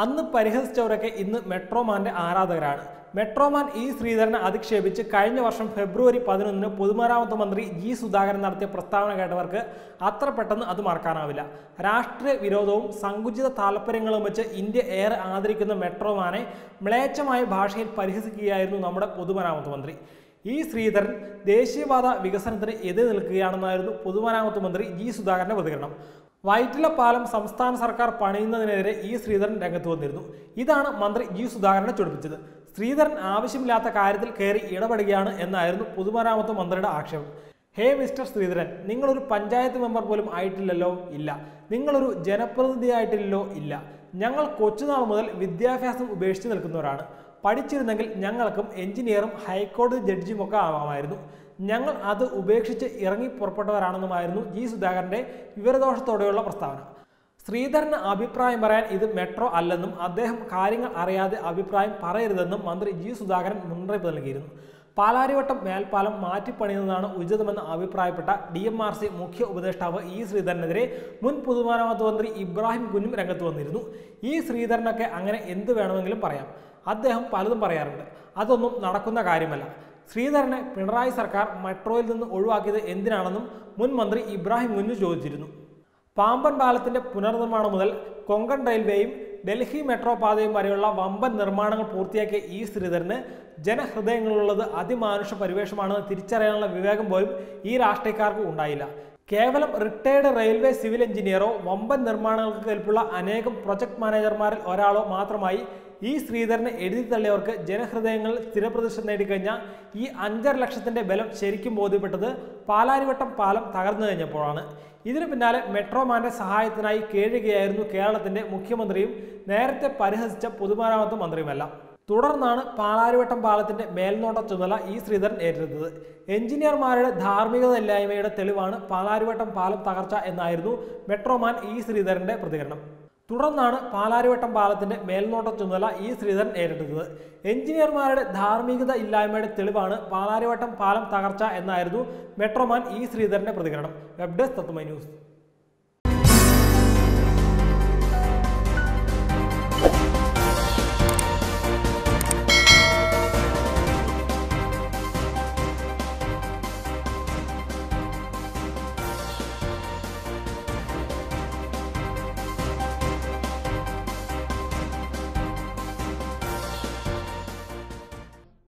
അന്ന് പരിഹസിച്ചവരൊക്കെ ഇന്ന് മെട്രോമാന്റെ ആരാധകരാണ് metro man E ശ്രീധരനെ അധിക്ഷേപിച്ച് കഴിഞ്ഞ വർഷം ഫെബ്രുവരി പതിനൊന്നിന് പൊതുമരാമത്ത് മന്ത്രി ജി സുധാകരൻ നടത്തിയ പ്രസ്താവന കേട്ടവർക്ക് അത്ര പെട്ടെന്ന് അത് മറക്കാനാവില്ല രാഷ്ട്രീയ വിരോധവും സങ്കുചിത താല്പര്യങ്ങളും വെച്ച് ഇന്ത്യ ഏറെ ആദരിക്കുന്ന മെട്രോമാനെ മ്ലേച്ഛമായ ഭാഷയിൽ പരിഹസിക്കുകയായിരുന്നു നമ്മുടെ പൊതുമരാമത്ത് മന്ത്രി ഈ ശ്രീധരൻ ദേശീയപാത വികസനത്തിന് എതിരെ നിൽക്കുകയാണെന്നായിരുന്നു പൊതുമരാമത്ത് മന്ത്രി ജി സുധാകരന്റെ പ്രതികരണം വൈറ്റില പാലം സംസ്ഥാന സർക്കാർ പണിയുന്നതിനെതിരെ ഈ ശ്രീധരൻ രംഗത്ത് വന്നിരുന്നു ഇതാണ് മന്ത്രി ജി സുധാകരനെ ചൊടിപ്പിച്ചത് ശ്രീധരൻ ആവശ്യമില്ലാത്ത കാര്യത്തിൽ കയറി ഇടപെടുകയാണ് എന്നായിരുന്നു പൊതുമരാമത്ത് മന്ത്രിയുടെ ആക്ഷേപം ഹേ മിസ്റ്റർ ശ്രീധരൻ നിങ്ങളൊരു പഞ്ചായത്ത് മെമ്പർ പോലും ആയിട്ടില്ലല്ലോ ഇല്ല നിങ്ങളൊരു ജനപ്രതിനിധിയായിട്ടില്ലല്ലോ ഇല്ല ഞങ്ങൾ കൊച്ചുനാൾ മുതൽ വിദ്യാഭ്യാസം ഉപേക്ഷിച്ച് നിൽക്കുന്നവരാണ് പഠിച്ചിരുന്നെങ്കിൽ ഞങ്ങൾക്കും എഞ്ചിനീയറും ഹൈക്കോടതി ജഡ്ജിയും ഒക്കെ ആവാമായിരുന്നു ഞങ്ങൾ അത് ഉപേക്ഷിച്ച് ഇറങ്ങി പുറപ്പെട്ടവരാണെന്നുമായിരുന്നു ജി സുധാകരന്റെ വിവരദോഷത്തോടെയുള്ള പ്രസ്താവന ശ്രീധരന് അഭിപ്രായം പറയാൻ ഇത് മെട്രോ അല്ലെന്നും അദ്ദേഹം കാര്യങ്ങൾ അറിയാതെ അഭിപ്രായം പറയരുതെന്നും മന്ത്രി ജി സുധാകരൻ മുന്നറിയിപ്പ് നൽകിയിരുന്നു പാലാരിവട്ടം മേൽപ്പാലം മാറ്റിപ്പണിയുന്നതാണ് ഉചിതമെന്ന് അഭിപ്രായപ്പെട്ട ഡി എം ആർ സി മുഖ്യ ഉപദേഷ്ടാവ് ഇ ശ്രീധരനെതിരെ മുൻ പൊതുമരാമത്ത് മന്ത്രി ഇബ്രാഹിം കുഞ്ഞും രംഗത്ത് വന്നിരുന്നു ഈ ശ്രീധരനൊക്കെ അങ്ങനെ എന്ത് വേണമെങ്കിലും പറയാം അദ്ദേഹം പലതും പറയാറുണ്ട് അതൊന്നും നടക്കുന്ന കാര്യമല്ല ശ്രീധരനെ പിണറായി സർക്കാർ മെട്രോയിൽ നിന്ന് ഒഴിവാക്കിയത് എന്തിനാണെന്നും മുൻ മന്ത്രി ഇബ്രാഹിം കുഞ്ഞു ചോദിച്ചിരുന്നു പാമ്പൻ പാലത്തിന്റെ പുനർനിർമ്മാണം മുതൽ കൊങ്കൺ റെയിൽവേയും ഡൽഹി മെട്രോ പാതയും വരെയുള്ള വമ്പൻ നിർമ്മാണങ്ങൾ പൂർത്തിയാക്കിയ ഈ ശ്രീധരന് ജനഹൃദയങ്ങളിലുള്ളത് അതിമാനുഷ പരിവേഷമാണെന്ന് തിരിച്ചറിയാനുള്ള വിവേകം പോലും ഈ രാഷ്ട്രീയക്കാർക്ക് ഉണ്ടായില്ല കേവലം റിട്ടയർഡ് റെയിൽവേ സിവിൽ എഞ്ചിനീയറോ വമ്പൻ നിർമ്മാണങ്ങൾക്ക് കെൽപ്പുള്ള അനേകം പ്രൊജക്ട് മാനേജർമാരിൽ ഒരാളോ മാത്രമായി ഈ ശ്രീധരനെ എഴുതി തള്ളിയവർക്ക് ജനഹൃദയങ്ങളിൽ സ്ഥിരപ്രതിഷ്ഠ നേടിക്കഴിഞ്ഞ ഈ അഞ്ചര ലക്ഷത്തിന്റെ ബലം ശരിക്കും ബോധ്യപ്പെട്ടത് പാലാരിവട്ടം പാലം തകർന്നു കഴിഞ്ഞപ്പോഴാണ് ഇതിനു പിന്നാലെ മെട്രോമാന്റെ സഹായത്തിനായി കേഴുകയായിരുന്നു കേരളത്തിന്റെ മുഖ്യമന്ത്രിയും നേരത്തെ പരിഹസിച്ച പൊതുമരാമത്ത് മന്ത്രിയുമെല്ലാം തുടർന്നാണ് പാലാരിവട്ടം പാലത്തിന്റെ മേൽനോട്ട ചുമതല ഈ ശ്രീധരൻ ഏറ്റെടുത്തത് എഞ്ചിനീയർമാരുടെ ധാർമ്മികതയില്ലായ്മയുടെ തെളിവാണ് പാലാരിവട്ടം പാലം തകർച്ച എന്നായിരുന്നു മെട്രോമാൻ ഇ ശ്രീധരന്റെ പ്രതികരണം തുടർന്നാണ് പാലാരിവട്ടം പാലത്തിന്റെ മേൽനോട്ട ചുമതല ഈ ശ്രീധരൻ ഏറ്റെടുത്തത് എഞ്ചിനീയർമാരുടെ ധാർമ്മികത ഇല്ലായ്മയുടെ തെളിവാണ് പാലാരിവട്ടം പാലം തകർച്ച എന്നായിരുന്നു മെട്രോമാൻ ഇ ശ്രീധരന്റെ പ്രതികരണം വെബ് ഡെസ്ക് തത്വമൈ ന്യൂസ്